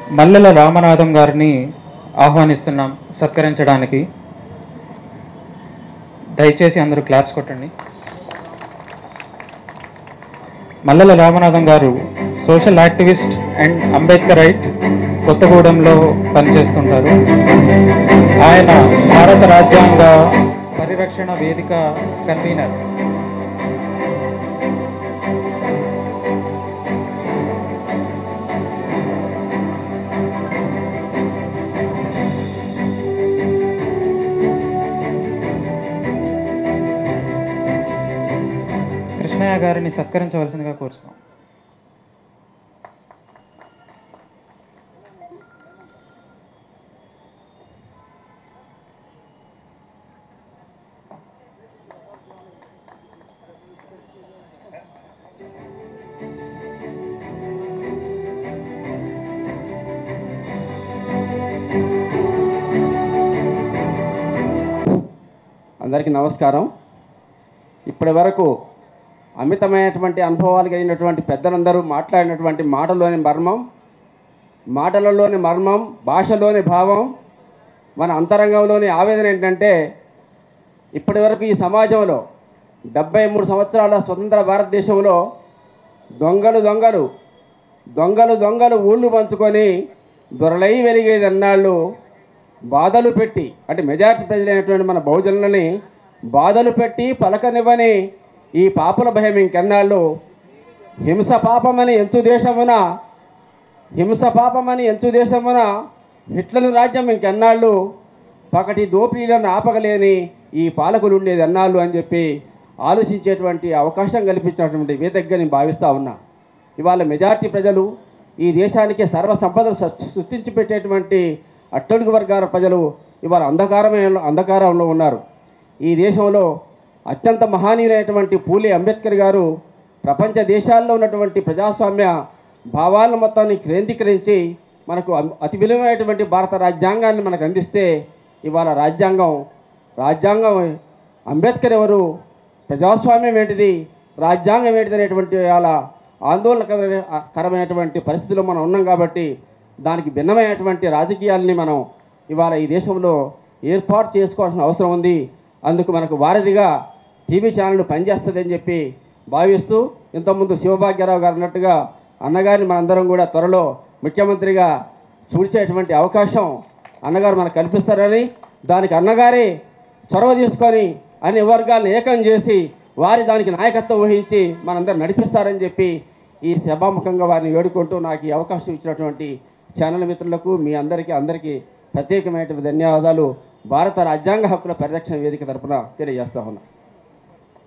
మల్లెల రామనాథం గారిని ఆహ్వానిస్తున్నాం సత్కరించడానికి దయచేసి అందరూ క్లాప్స్ కొట్టండి మల్లెల రామనాథం గారు సోషల్ యాక్టివిస్ట్ అండ్ అంబేద్కరైట్ కొత్తగూడెంలో పనిచేస్తుంటారు ఆయన భారత రాజ్యాంగ పరిరక్షణ వేదిక కన్వీనర్ కృష్ణయ్య గారిని సత్కరించవలసిందిగా కోరుతున్నాం అందరికీ నమస్కారం ఇప్పటి వరకు అమితమైనటువంటి అనుభవాలు కలిగినటువంటి పెద్దలందరూ మాట్లాడినటువంటి మాటలోని మర్మం మాటలలోని మర్మం భాషలోని భావం మన అంతరంగంలోని ఆవేదన ఏంటంటే ఇప్పటి వరకు ఈ సమాజంలో డెబ్బై మూడు సంవత్సరాల స్వతంత్ర భారతదేశంలో దొంగలు దొంగలు దొంగలు దొంగలు ఊళ్ళు పంచుకొని దొరలై వెలిగేది అన్నాళ్ళు బాధలు పెట్టి అంటే మెజారిటీ ప్రజలైనటువంటి మన బహుజనులని బాధలు పెట్టి పలకనివ్వని ఈ పాపుల భయం ఇంకెన్నాళ్ళు హింస పాపమని ఎంతు దేశమున హింస పాపమని ఎంతు దేశమున హిట్లర్ రాజ్యం ఇంకెన్నాళ్ళు పకటి దోపిడీలను ఆపగలేని ఈ పాలకులు ఉండేది ఎన్నాళ్ళు అని చెప్పి ఆలోచించేటువంటి అవకాశం కల్పించినటువంటి వేదికగా నేను భావిస్తూ ఉన్నా ఇవాళ మెజారిటీ ప్రజలు ఈ దేశానికి సర్వ సంపద సృష్టించి పెట్టేటువంటి అట్టడుగు వర్గాల ప్రజలు ఇవాళ అంధకారమే అంధకారంలో ఉన్నారు ఈ దేశంలో అత్యంత మహనీయులైనటువంటి పూలే అంబేద్కర్ గారు ప్రపంచ దేశాల్లో ఉన్నటువంటి ప్రజాస్వామ్య భావాలను మొత్తాన్ని కేంద్రీకరించి మనకు అం- అతి విలువైనటువంటి భారత రాజ్యాంగాన్ని మనకు అందిస్తే ఇవాళ రాజ్యాంగం రాజ్యాంగం అంబేద్కర్ ఎవరు ప్రజాస్వామ్యం ఏంటిది రాజ్యాంగం ఏంటిది అనేటువంటి అలా ఆందోళనకరమైనటువంటి పరిస్థితిలో మనం ఉన్నాం కాబట్టి దానికి భిన్నమైనటువంటి రాజకీయాలని మనం ఇవాళ ఈ దేశంలో ఏర్పాటు చేసుకోవాల్సిన అవసరం ఉంది అందుకు మనకు వారధిగా టీవీ ఛానల్ పనిచేస్తుందని చెప్పి భావిస్తూ ఇంతకుముందు శివభాగ్యరావు గారు అన్నట్టుగా అన్నగారిని మనందరం కూడా త్వరలో ముఖ్యమంత్రిగా చూసేటువంటి అవకాశం అన్నగారు మనకు కల్పిస్తారని దానికి అన్నగారే చొరవ తీసుకొని అన్ని వర్గాలను ఏకం చేసి వారి దానికి నాయకత్వం వహించి మనందరం నడిపిస్తారని చెప్పి ఈ సభాముఖంగా వారిని వేడుకుంటూ నాకు ఈ అవకాశం ఇచ్చినటువంటి ఛానల్ మిత్రులకు మీ అందరికీ అందరికీ ప్రత్యేకమైనటువంటి ధన్యవాదాలు భారత రాజ్యాంగ హక్కుల పరిరక్షణ వేదిక తరపున తెలియజేస్తా ఉన్నా